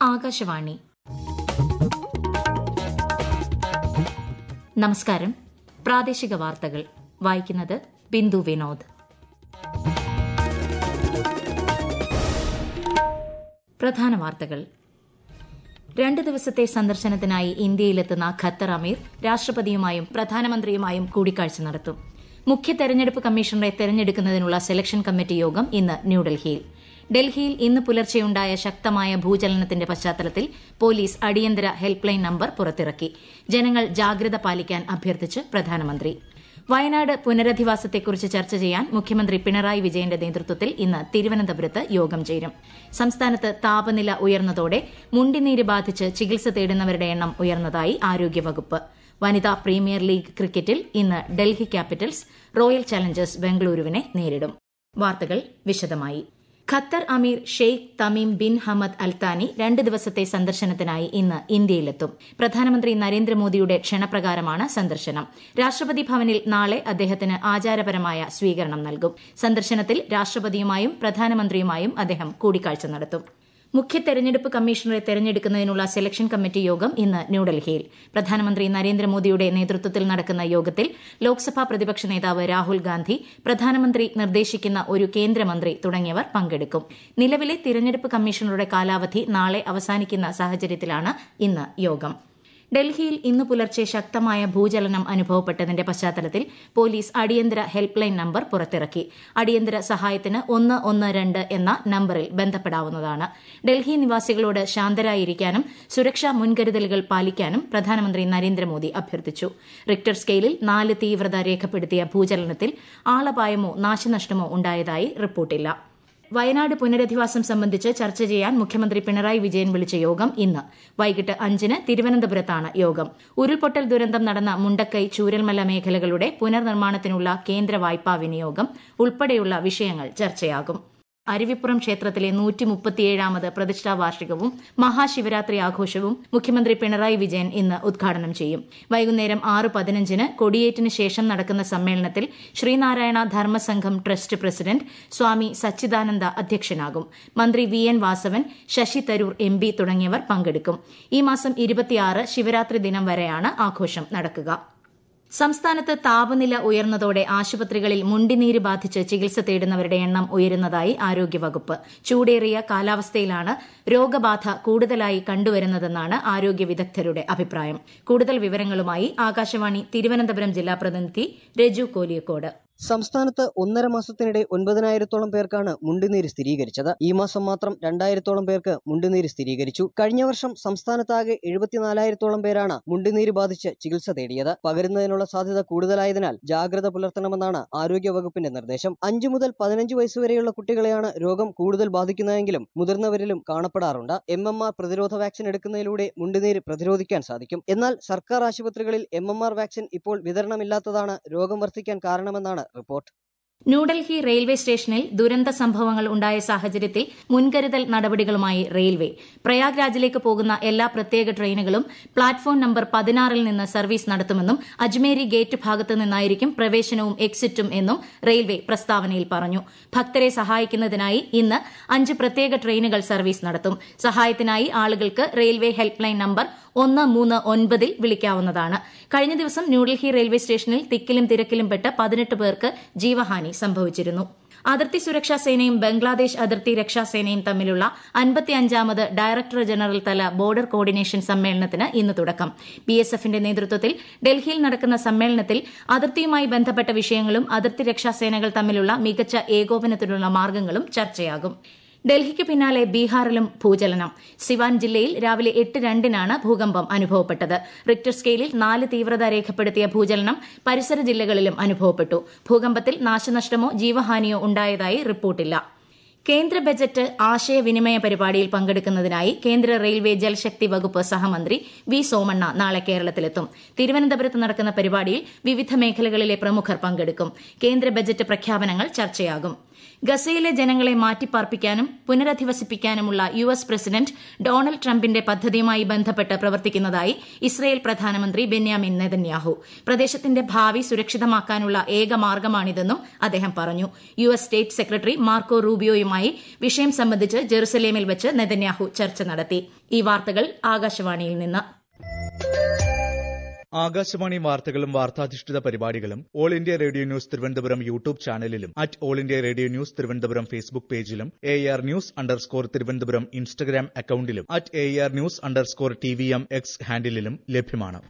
ആകാശവാണി നമസ്കാരം പ്രാദേശിക വാർത്തകൾ വായിക്കുന്നത് ബിന്ദു വിനോദ് പ്രധാന വാർത്തകൾ രണ്ട് ദിവസത്തെ സന്ദർശനത്തിനായി ഇന്ത്യയിലെത്തുന്ന ഖത്തർ അമീർ രാഷ്ട്രപതിയുമായും പ്രധാനമന്ത്രിയുമായും കൂടിക്കാഴ്ച നടത്തും മുഖ്യ തെരഞ്ഞെടുപ്പ് കമ്മീഷണറെ തെരഞ്ഞെടുക്കുന്നതിനുള്ള സെലക്ഷൻ കമ്മിറ്റി യോഗം ഇന്ന് ന്യൂഡൽഹിയിൽ ഡൽഹിയിൽ ഇന്ന് പുലർച്ചെയുണ്ടായ ശക്തമായ ഭൂചലനത്തിന്റെ പശ്ചാത്തലത്തിൽ പോലീസ് അടിയന്തര ഹെൽപ്പ് ലൈൻ നമ്പർ പുറത്തിറക്കി ജനങ്ങൾ ജാഗ്രത പാലിക്കാൻ അഭ്യർത്ഥിച്ച് പ്രധാനമന്ത്രി വയനാട് പുനരധിവാസത്തെക്കുറിച്ച് ചർച്ച ചെയ്യാൻ മുഖ്യമന്ത്രി പിണറായി വിജയന്റെ നേതൃത്വത്തിൽ ഇന്ന് തിരുവനന്തപുരത്ത് യോഗം ചേരും സംസ്ഥാനത്ത് താപനില ഉയർന്നതോടെ മുണ്ടിനീര് ബാധിച്ച് ചികിത്സ തേടുന്നവരുടെ എണ്ണം ഉയർന്നതായി ആരോഗ്യവകുപ്പ് വനിതാ പ്രീമിയർ ലീഗ് ക്രിക്കറ്റിൽ ഇന്ന് ഡൽഹി ക്യാപിറ്റൽസ് റോയൽ ചലഞ്ചേഴ്സ് ബംഗളൂരുവിനെ നേരിടും വാർത്തകൾ വിശദമായി ഖത്തർ അമീർ Sheikh Tamim bin Hamad Al Thani രണ്ട് ദിവസത്തെ സന്ദർശനത്തിനായി ഇന്ന് ഇന്ത്യയിലെത്തും പ്രധാനമന്ത്രി നരേന്ദ്രമോദിയുടെ ക്ഷണപ്രകാരമാണ് സന്ദർശനം രാഷ്ട്രപതി ഭവനിൽ നാളെ അദ്ദേഹത്തിന് ആചാരപരമായ സ്വീകരണം നൽകും സന്ദർശനത്തിൽ രാഷ്ട്രപതിയുമായും പ്രധാനമന്ത്രിയുമായും അദ്ദേഹം കൂടിക്കാഴ്ച നടത്തും മുഖ്യ തെരഞ്ഞെടുപ്പ് കമ്മീഷണറെ തെരഞ്ഞെടുക്കുന്നതിനുള്ള സെലക്ഷൻ കമ്മിറ്റി യോഗം ഇന്ന് ന്യൂഡൽഹിയിൽ പ്രധാനമന്ത്രി നരേന്ദ്രമോദിയുടെ നേതൃത്വത്തിൽ നടക്കുന്ന യോഗത്തിൽ ലോക്സഭാ പ്രതിപക്ഷ നേതാവ് രാഹുൽ ഗാന്ധി പ്രധാനമന്ത്രി നിർദ്ദേശിക്കുന്ന ഒരു കേന്ദ്രമന്ത്രി തുടങ്ങിയവർ പങ്കെടുക്കും നിലവിലെ തിരഞ്ഞെടുപ്പ് കമ്മീഷണറുടെ കാലാവധി നാളെ അവസാനിക്കുന്ന സാഹചര്യത്തിലാണ് ഇന്ന് യോഗം ഡൽഹിയിൽ ഇന്ന് പുലർച്ചെ ശക്തമായ ഭൂചലനം അനുഭവപ്പെട്ടതിന്റെ പശ്ചാത്തലത്തിൽ പോലീസ് അടിയന്തര ഹെൽപ്പ് ലൈൻ നമ്പർ പുറത്തിറക്കി അടിയന്തര സഹായത്തിന് ഒന്ന് ഒന്ന് രണ്ട് എന്ന നമ്പറിൽ ബന്ധപ്പെടാവുന്നതാണ് ഡൽഹി നിവാസികളോട് ശാന്തരായിരിക്കാനും സുരക്ഷാ മുൻകരുതലുകൾ പാലിക്കാനും പ്രധാനമന്ത്രി നരേന്ദ്രമോദി അഭ്യർത്ഥിച്ചു റിക്ടർ സ്കെയിലിൽ നാല് തീവ്രത രേഖപ്പെടുത്തിയ ഭൂചലനത്തിൽ ആളപായമോ നാശനഷ്ടമോ ഉണ്ടായതായി റിപ്പോർട്ടില്ല വയനാട് പുനരധിവാസം സംബന്ധിച്ച് ചർച്ച ചെയ്യാൻ മുഖ്യമന്ത്രി പിണറായി വിജയൻ വിളിച്ച യോഗം ഇന്ന് വൈകിട്ട് അഞ്ചിന് തിരുവനന്തപുരത്താണ് യോഗം ഉരുൾപൊട്ടൽ ദുരന്തം നടന്ന മുണ്ടക്കൈ ചൂരൽമല മേഖലകളുടെ പുനർനിർമ്മാണത്തിനുള്ള കേന്ദ്ര വായ്പാ വിനിയോഗം ഉൾപ്പെടെയുള്ള വിഷയങ്ങൾ ചർച്ചയാകും അരുവിപ്പുറം ക്ഷേത്രത്തിലെ നൂറ്റി മുപ്പത്തിയേഴാമത് പ്രതിഷ്ഠാ വാർഷികവും മഹാശിവരാത്രി ആഘോഷവും മുഖ്യമന്ത്രി പിണറായി വിജയൻ ഇന്ന് ഉദ്ഘാടനം ചെയ്യും വൈകുന്നേരം ആറ് പതിനഞ്ചിന് കൊടിയേറ്റിന് ശേഷം നടക്കുന്ന സമ്മേളനത്തിൽ ശ്രീനാരായണ ധർമ്മസംഘം ട്രസ്റ്റ് പ്രസിഡന്റ് സ്വാമി സച്ചിദാനന്ദ അധ്യക്ഷനാകും മന്ത്രി V N Vasavan Shashi Tharoor M P തുടങ്ങിയവർ പങ്കെടുക്കും ഈ മാസം ഇരുപത്തിയാറ് ശിവരാത്രി ദിനം വരെയാണ് ആഘോഷം നടക്കുക സംസ്ഥാനത്ത് താപനില ഉയർന്നതോടെ ആശുപത്രികളിൽ മുണ്ടിനീര് ബാധിച്ച് ചികിത്സ തേടുന്നവരുടെ എണ്ണം ഉയരുന്നതായി ആരോഗ്യവകുപ്പ് ചൂടേറിയ കാലാവസ്ഥയിലാണ് രോഗബാധ കൂടുതലായി കണ്ടുവരുന്നതെന്നാണ് ആരോഗ്യ വിദഗ്ധരുടെ അഭിപ്രായം കൂടുതൽ വിവരങ്ങളുമായി ആകാശവാണി തിരുവനന്തപുരം ജില്ലാ പ്രതിനിധി രജു കോലിയക്കോട് സംസ്ഥാനത്ത് ഒന്നര മാസത്തിനിടെ ഒൻപതിനായിരത്തോളം പേർക്കാണ് മുണ്ടുനീര് സ്ഥിരീകരിച്ചത് ഈ മാസം മാത്രം രണ്ടായിരത്തോളം പേർക്ക് മുണ്ടുനീര് സ്ഥിരീകരിച്ചു കഴിഞ്ഞ വർഷം സംസ്ഥാനത്താകെ എഴുപത്തിനാലായിരത്തോളം പേരാണ് മുണ്ടുനീര് ബാധിച്ച് ചികിത്സ തേടിയത് പകരുന്നതിനുള്ള സാധ്യത കൂടുതലായതിനാൽ ജാഗ്രത പുലർത്തണമെന്നാണ് ആരോഗ്യ വകുപ്പിന്റെ നിർദ്ദേശം അഞ്ചു മുതൽ പതിനഞ്ച് വയസ്സുവരെയുള്ള കുട്ടികളെയാണ് രോഗം കൂടുതൽ ബാധിക്കുന്നതെങ്കിലും മുതിർന്നവരിലും കാണപ്പെടാറുണ്ട് എം എം ആർ പ്രതിരോധ വാക്സിൻ എടുക്കുന്നതിലൂടെ മുണ്ടുനീര് പ്രതിരോധിക്കാൻ സാധിക്കും എന്നാൽ സർക്കാർ ആശുപത്രികളിൽ എം എം ആർ വാക്സിൻ ഇപ്പോൾ വിതരണമില്ലാത്തതാണ് രോഗം വർദ്ധിക്കാൻ കാരണമെന്നാണ് റിപ്പോർട്ട് ന്യൂഡൽഹി റെയിൽവേ സ്റ്റേഷനിൽ ദുരന്ത സംഭവങ്ങൾ ഉണ്ടായ സാഹചര്യത്തിൽ മുൻകരുതൽ നടപടികളുമായി റെയിൽവേ പ്രയാഗ്രാജിലേക്ക് പോകുന്ന എല്ലാ പ്രത്യേക ട്രെയിനുകളും പ്ലാറ്റ്ഫോം നമ്പർ പതിനാറിൽ നിന്ന് സർവീസ് നടത്തുമെന്നും അജ്മേരി ഗേറ്റ് ഭാഗത്ത് നിന്നായിരിക്കും പ്രവേശനവും എക്സിറ്റും എന്നും റെയിൽവേ പ്രസ്താവനയിൽ പറഞ്ഞു ഭക്തരെ സഹായിക്കുന്നതിനായി ഇന്ന് അഞ്ച് പ്രത്യേക ട്രെയിനുകൾ സർവീസ് നടത്തും സഹായത്തിനായി ആളുകൾക്ക് റെയിൽവേ ഹെൽപ്പ് ലൈൻ നമ്പർ ഒന്ന് മൂന്ന് ഒൻപതിൽ വിളിക്കാവുന്നതാണ് കഴിഞ്ഞ ദിവസം ന്യൂഡൽഹി റെയിൽവേ സ്റ്റേഷനിൽ തിക്കിലും തിരക്കിലും പെട്ട് പതിനെട്ട് പേർക്ക് ജീവഹാനി സംഭവിച്ചിരുന്നു അതിർത്തി സുരക്ഷാ സേനയും ബംഗ്ലാദേശ് അതിർത്തി രക്ഷാസേനയും തമ്മിലുള്ള അൻപത്തിയഞ്ചാമത് ഡയറക്ടർ ജനറൽ തല ബോർഡർ കോർഡിനേഷൻ സമ്മേളനത്തിന് ഇന്ന് തുടക്കം ബി എസ് എഫിന്റെ നേതൃത്വത്തിൽ ഡൽഹിയിൽ നടക്കുന്ന സമ്മേളനത്തിൽ അതിർത്തിയുമായി ബന്ധപ്പെട്ട വിഷയങ്ങളും അതിർത്തി രക്ഷാസേനകൾ തമ്മിലുള്ള മികച്ച ഏകോപനത്തിനുള്ള മാർഗ്ഗങ്ങളും ചർച്ചയാകും ഡൽഹിക്ക് പിന്നാലെ ബീഹാറിലും ഭൂചലനം സിവാൻ ജില്ലയിൽ രാവിലെ എട്ട് രണ്ടിനാണ് ഭൂകമ്പം അനുഭവപ്പെട്ടത് റിക്ടർ സ്കെയിലിൽ നാല് തീവ്രത രേഖപ്പെടുത്തിയ ഭൂചലനം പരിസര ജില്ലകളിലും അനുഭവപ്പെട്ടു ഭൂകമ്പത്തിൽ നാശനഷ്ടമോ ജീവഹാനിയോ ഉണ്ടായതായി റിപ്പോർട്ടില്ല കേന്ദ്ര ബജറ്റ് ആശയവിനിമയ പരിപാടിയിൽ പങ്കെടുക്കുന്നതിനായി കേന്ദ്ര റെയിൽവേ ജൽശക്തി വകുപ്പ് സഹമന്ത്രി വി സോമണ്ണ നാളെ കേരളത്തിലെത്തും തിരുവനന്തപുരത്ത് നടക്കുന്ന പരിപാടിയിൽ വിവിധ മേഖലകളിലെ പ്രമുഖർ പങ്കെടുക്കും കേന്ദ്ര ബജറ്റ് പ്രഖ്യാപനങ്ങൾ ചർച്ചയാകും ഗസയിലെ ജനങ്ങളെ മാറ്റിപ്പാർപ്പിക്കാനും പുനരധിവസിപ്പിക്കാനുമുള്ള യു എസ് പ്രസിഡന്റ് ഡൊണാൾഡ് ട്രംപിന്റെ പദ്ധതിയുമായി ബന്ധപ്പെട്ട് പ്രവർത്തിക്കുന്നതായി ഇസ്രയേൽ പ്രധാനമന്ത്രി ബെന്യാമിൻ നെതന്യാഹു പ്രദേശത്തിന്റെ ഭാവി സുരക്ഷിതമാക്കാനുള്ള ഏക മാർഗമാണിതെന്നും അദ്ദേഹം പറഞ്ഞു U S state secretary Marco റൂബിയോയുമായി വിഷയം സംബന്ധിച്ച് ജെറുസലേമിൽ വെച്ച് നെതന്യാഹു ചർച്ച നടത്തി ഈ വാർത്തകൾ ആകാശവാണിയിൽ നിന്ന് ആകാശവാണി വാർത്തകളും വാർത്താധിഷ്ഠിത പരിപാടികളും all India radio news Thiruvananthapuram YouTube ചാനലിലും at all India radio news Thiruvananthapuram Facebook പേജിലും A R news underscore Thiruvananthapuram Instagram അക്കൌണ്ടിലും at A R news underscore T V M X ഹാൻഡിലും ലഭ്യമാണ്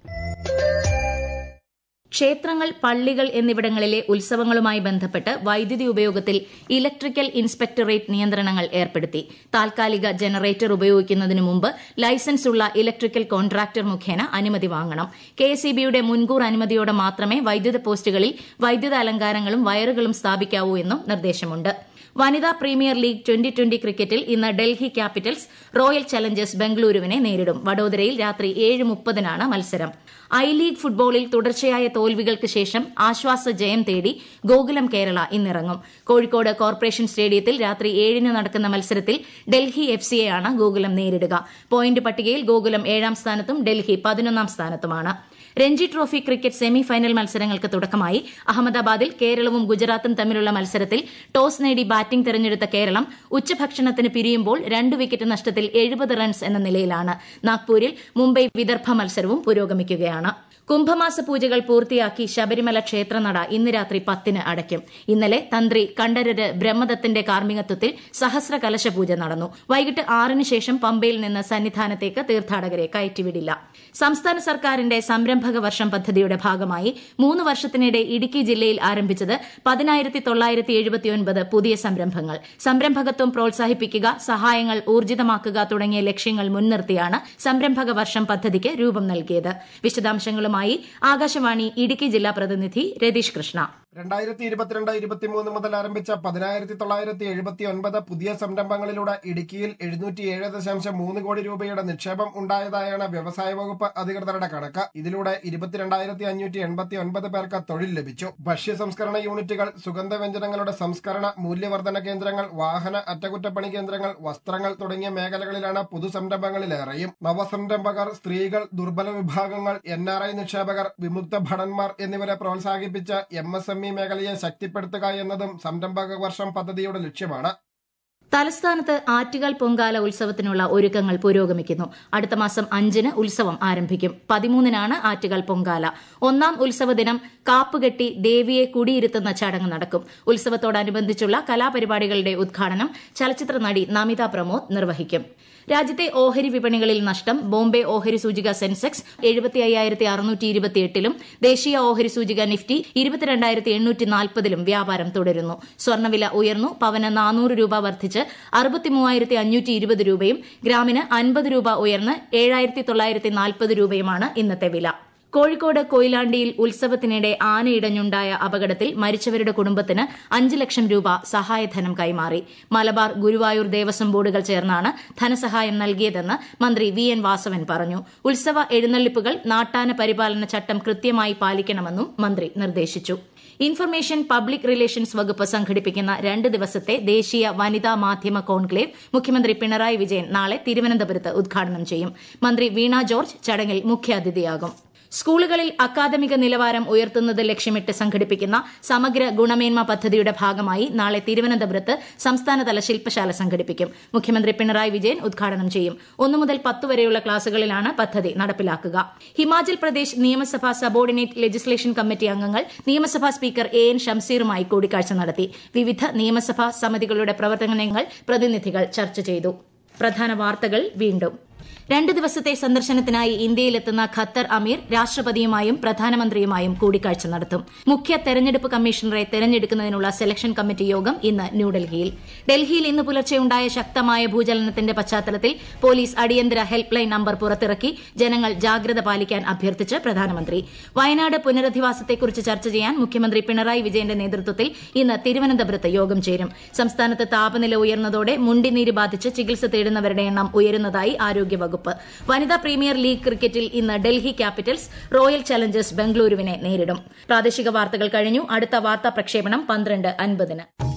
ക്ഷേത്രങ്ങൾ പള്ളികൾ എന്നിവിടങ്ങളിലെ ഉത്സവങ്ങളുമായി ബന്ധപ്പെട്ട് വൈദ്യുതി ഉപയോഗത്തിൽ ഇലക്ട്രിക്കൽ ഇൻസ്പെക്ടറേറ്റ് നിയന്ത്രണങ്ങൾ ഏർപ്പെടുത്തി താൽക്കാലിക ജനറേറ്റർ ഉപയോഗിക്കുന്നതിന് മുമ്പ് ലൈസൻസ് ഉള്ള ഇലക്ട്രിക്കൽ കോൺട്രാക്ടർ മുഖേന അനുമതി വാങ്ങണം കെഎസ്ഇബിയുടെ മുൻകൂർ അനുമതിയോടെ മാത്രമേ വൈദ്യുത പോസ്റ്റുകളിൽ വൈദ്യുത അലങ്കാരങ്ങളും വയറുകളും സ്ഥാപിക്കാവൂ എന്നും നിർദ്ദേശമുണ്ട് വനിതാ പ്രീമിയർ ലീഗ് ട്വന്റി ട്വന്റി ക്രിക്കറ്റിൽ ഇന്ന് ഡൽഹി ക്യാപിറ്റൽസ് റോയൽ ചലഞ്ചേഴ്സ് ബംഗളൂരുവിനെ നേരിടും വഡോദരയിൽ രാത്രി ഏഴ് മുപ്പതിനാണ് മത്സരം ഐ ലീഗ് ഫുട്ബോളിൽ തുടർച്ചയായ തോൽവികൾക്ക് ശേഷം ആശ്വാസ ജയം തേടി ഗോകുലം കേരള ഇന്നിറങ്ങും കോഴിക്കോട് കോർപ്പറേഷൻ സ്റ്റേഡിയത്തിൽ രാത്രി ഏഴിന് നടക്കുന്ന മത്സരത്തിൽ ഡൽഹി എഫ് സിയെയാണ് ഗോകുലം നേരിടുക പോയിന്റ് പട്ടികയിൽ ഗോകുലം ഏഴാം സ്ഥാനത്തും ഡൽഹി പതിനൊന്നാം സ്ഥാനത്തുമാണ് Ranji trophy cricket semi final മത്സരങ്ങൾക്ക് തുടക്കമായി അഹമ്മദാബാദിൽ കേരളവും ഗുജറാത്തും തമ്മിലുള്ള മത്സരത്തിൽ ടോസ് നേടി ബാറ്റിംഗ് തെരഞ്ഞെടുത്ത കേരളം ഉച്ചഭക്ഷണത്തിന് പിരിയുമ്പോൾ രണ്ട് വിക്കറ്റ് നഷ്ടത്തിൽ എഴുപത് റൺസ് എന്ന നിലയിലാണ് നാഗ്പൂരിൽ മുംബൈ വിദർഭ മത്സരവും പുരോഗമിക്കുകയാണ് കുംഭമാസ പൂജകൾ പൂർത്തിയാക്കി ശബരിമല ക്ഷേത്രനട ഇന്ന് രാത്രി പത്തിന് അടയ്ക്കും ഇന്നലെ തന്ത്രി കണ്ഠരര് ബ്രഹ്മദത്തിന്റെ കാർമ്മികത്വത്തിൽ സഹസ്ര കലശ പൂജ നടന്നു വൈകിട്ട് ആറിന് ശേഷം പമ്പയിൽ നിന്ന് സന്നിധാനത്തേക്ക് തീർത്ഥാടകരെ കയറ്റിവിടില്ല സംസ്ഥാന സർക്കാരിന്റെ സംരംഭക വർഷം പദ്ധതിയുടെ ഭാഗമായി മൂന്ന് വർഷത്തിനിടെ ഇടുക്കി ജില്ലയിൽ ആരംഭിച്ചത് പതിനായിരത്തി തൊള്ളായിരത്തി എഴുപത്തിയൊൻപത് പുതിയ സംരംഭങ്ങൾ സംരംഭകത്വം പ്രോത്സാഹിപ്പിക്കുക സഹായങ്ങൾ ഊർജിതമാക്കുക തുടങ്ങിയ ലക്ഷ്യങ്ങൾ മുൻനിർത്തിയാണ് സംരംഭക വർഷം പദ്ധതിക്ക് രൂപം നൽകിയത് വിശദാംശങ്ങളുമായി ആകാശവാണി ഇടുക്കി ജില്ലാ പ്രതിനിധി രതീഷ് കൃഷ്ണ രണ്ടായിരത്തി ഇരുപത്തിരണ്ട് ഇരുപത്തിമൂന്ന് മുതൽ ആരംഭിച്ച പതിനായിരത്തി തൊള്ളായിരത്തി എഴുപത്തി ഒൻപത് പുതിയ സംരംഭങ്ങളിലൂടെ ഇടുക്കിയിൽ എഴുന്നൂറ്റി ഏഴ് ദശാംശം മൂന്ന് കോടി രൂപയുടെ നിക്ഷേപം ഉണ്ടായതായാണ് വ്യവസായ വകുപ്പ് അധികൃതരുടെ കണക്ക് ഇതിലൂടെ ഇരുപത്തിരണ്ടായിരത്തി അഞ്ഞൂറ്റി എൺപത്തി ഒൻപത് പേർക്ക് തൊഴിൽ ലഭിച്ചു ഭക്ഷ്യ സംസ്കരണ യൂണിറ്റുകൾ സുഗന്ധവ്യഞ്ജനങ്ങളുടെ സംസ്കരണ മൂല്യവർദ്ധന കേന്ദ്രങ്ങൾ വാഹന അറ്റകുറ്റപ്പണി കേന്ദ്രങ്ങൾ വസ്ത്രങ്ങൾ തുടങ്ങിയ മേഖലകളിലാണ് പുതുസംരംഭങ്ങളിലേറെയും നവസംരംഭകർ സ്ത്രീകൾ ദുർബല വിഭാഗങ്ങൾ എൻ ആർ ഐ നിക്ഷേപകർ വിമുക്ത ഭടന്മാർ എന്നിവരെ പ്രോത്സാഹിപ്പിച്ച് എം എസ് എം ഇ മേഖലയെ ശക്തിപ്പെടുത്തുക എന്നതും സംരംഭക വർഷം പദ്ധതിയുടെ ലക്ഷ്യമാണ് തലസ്ഥാനത്ത് ആറ്റുകാൽ പൊങ്കാല ഉത്സവത്തിനുള്ള ഒരുക്കങ്ങൾ പുരോഗമിക്കുന്നു അടുത്ത മാസം അഞ്ചിന് ഉത്സവം ആരംഭിക്കും പതിമൂന്നിനാണ് ആറ്റുകാൽ പൊങ്കാല ഒന്നാം ഉത്സവ ദിനം കാപ്പുകെട്ടി ദേവിയെ കുടിയിരുത്തുന്ന ചടങ്ങ് നടക്കും ഉത്സവത്തോടനുബന്ധിച്ചുള്ള കലാപരിപാടികളുടെ ഉദ്ഘാടനം ചലച്ചിത്ര നടി നമിത പ്രമോദ് നിർവഹിക്കും രാജ്യത്തെ ഓഹരി വിപണികളിൽ നഷ്ടം ബോംബെ ഓഹരി സൂചിക സെൻസെക്സ് എഴുപത്തി അയ്യായിരത്തി അറുന്നൂറ്റി ഇരുപത്തിയെട്ടിലും ദേശീയ ഓഹരി സൂചിക നിഫ്റ്റി ഇരുപത്തിരണ്ടായിരത്തി എണ്ണൂറ്റി നാൽപ്പതിലും വ്യാപാരം തുടരുന്നു സ്വർണ്ണവില ഉയർന്നു പവന് നാനൂറ് രൂപ വർദ്ധിച്ച് അറുപത്തിമൂവായിരത്തി അഞ്ഞൂറ്റി ഇരുപത് രൂപയും ഗ്രാമിന് അൻപത് രൂപ ഉയർന്ന് ഏഴായിരത്തി തൊള്ളായിരത്തി നാൽപ്പത് രൂപയുമാണ് ഇന്നത്തെ വില കോഴിക്കോട് കൊയിലാണ്ടിയിൽ ഉത്സവത്തിനിടെ ആനയിടഞ്ഞുണ്ടായ അപകടത്തിൽ മരിച്ചവരുടെ കുടുംബത്തിന് അഞ്ച് ലക്ഷം രൂപ സഹായധനം കൈമാറി മലബാർ ഗുരുവായൂർ ദേവസ്വം ബോർഡുകൾ ചേർന്നാണ് ധനസഹായം നൽകിയതെന്ന് മന്ത്രി വി എൻ വാസവൻ പറഞ്ഞു ഉത്സവ എഴുന്നള്ളിപ്പുകൾ നാട്ടാന പരിപാലന ചട്ടം കൃത്യമായി പാലിക്കണമെന്നും മന്ത്രി നിർദ്ദേശിച്ചു ഇൻഫർമേഷൻ പബ്ലിക് റിലേഷൻസ് വകുപ്പ് സംഘടിപ്പിക്കുന്ന രണ്ട് ദിവസത്തെ ദേശീയ വനിതാ മാധ്യമ കോൺക്ലേവ് മുഖ്യമന്ത്രി പിണറായി വിജയൻ നാളെ തിരുവനന്തപുരത്ത് ഉദ്ഘാടനം ചെയ്യും മന്ത്രി വീണ ജോർജ് ചടങ്ങിൽ മുഖ്യാതിഥിയാകും സ്കൂളുകളിൽ അക്കാദമിക നിലവാരം ഉയർത്തുന്നത് ലക്ഷ്യമിട്ട് സംഘടിപ്പിക്കുന്ന സമഗ്ര ഗുണമേന്മ പദ്ധതിയുടെ ഭാഗമായി നാളെ തിരുവനന്തപുരത്ത് സംസ്ഥാനതല ശില്പശാല സംഘടിപ്പിക്കും മുഖ്യമന്ത്രി പിണറായി വിജയൻ ഉദ്ഘാടനം ചെയ്യും ഒന്നു മുതൽ പത്ത് വരെയുള്ള ക്ലാസുകളിലാണ് പദ്ധതി നടപ്പിലാക്കുക ഹിമാചൽ പ്രദേശ് നിയമസഭാ സബോർഡിനേറ്റ് ലെജിസ്ലേഷൻ കമ്മിറ്റി അംഗങ്ങൾ നിയമസഭാ സ്പീക്കർ എ എൻ ഷംസീറുമായി കൂടിക്കാഴ്ച നടത്തി വിവിധ നിയമസഭാ സമിതികളുടെ പ്രവർത്തനങ്ങൾ പ്രതിനിധികൾ ചർച്ച ചെയ്തു പ്രധാന വാർത്തകൾ വീണ്ടും രണ്ട് ദിവസത്തെ സന്ദർശനത്തിനായി ഇന്ത്യയിലെത്തുന്ന ഖത്തർ അമീർ രാഷ്ട്രപതിയുമായും പ്രധാനമന്ത്രിയുമായും കൂടിക്കാഴ്ച നടത്തും മുഖ്യ തെരഞ്ഞെടുപ്പ് കമ്മീഷണറെ തെരഞ്ഞെടുക്കുന്നതിനുള്ള സെലക്ഷൻ കമ്മിറ്റി യോഗം ഇന്ന് ന്യൂഡൽഹിയിൽ ഡൽഹിയിൽ ഇന്ന് പുലർച്ചെ ഉണ്ടായ ശക്തമായ ഭൂചലനത്തിന്റെ പശ്ചാത്തലത്തിൽ പോലീസ് അടിയന്തര ഹെൽപ്പ് ലൈൻ നമ്പർ പുറത്തിറക്കി ജനങ്ങൾ ജാഗ്രത പാലിക്കാൻ അഭ്യർത്ഥിച്ച് പ്രധാനമന്ത്രി വയനാട് പുനരധിവാസത്തെക്കുറിച്ച് ചർച്ച ചെയ്യാൻ മുഖ്യമന്ത്രി പിണറായി വിജയന്റെ നേതൃത്വത്തിൽ ഇന്ന് തിരുവനന്തപുരത്ത് യോഗം ചേരും സംസ്ഥാനത്ത് താപനില ഉയർന്നതോടെ മുണ്ടിനീര് ബാധിച്ച് ചികിത്സ തേടുന്നവരുടെ എണ്ണം ഉയരുന്നതായി ആരോഗ്യവകുപ്പ് വനിതാ പ്രീമിയർ ലീഗ് ക്രിക്കറ്റിൽ ഇന്ന് ഡൽഹി ക്യാപിറ്റൽസ് റോയൽ ചലഞ്ചേഴ്സ് ബംഗളൂരുവിനെ നേരിടും പ്രാദേശിക വാർത്തകൾ കഴിഞ്ഞു അടുത്ത വാർത്താ പ്രക്ഷേപണം പന്ത്രണ്ട് അൻപതിന്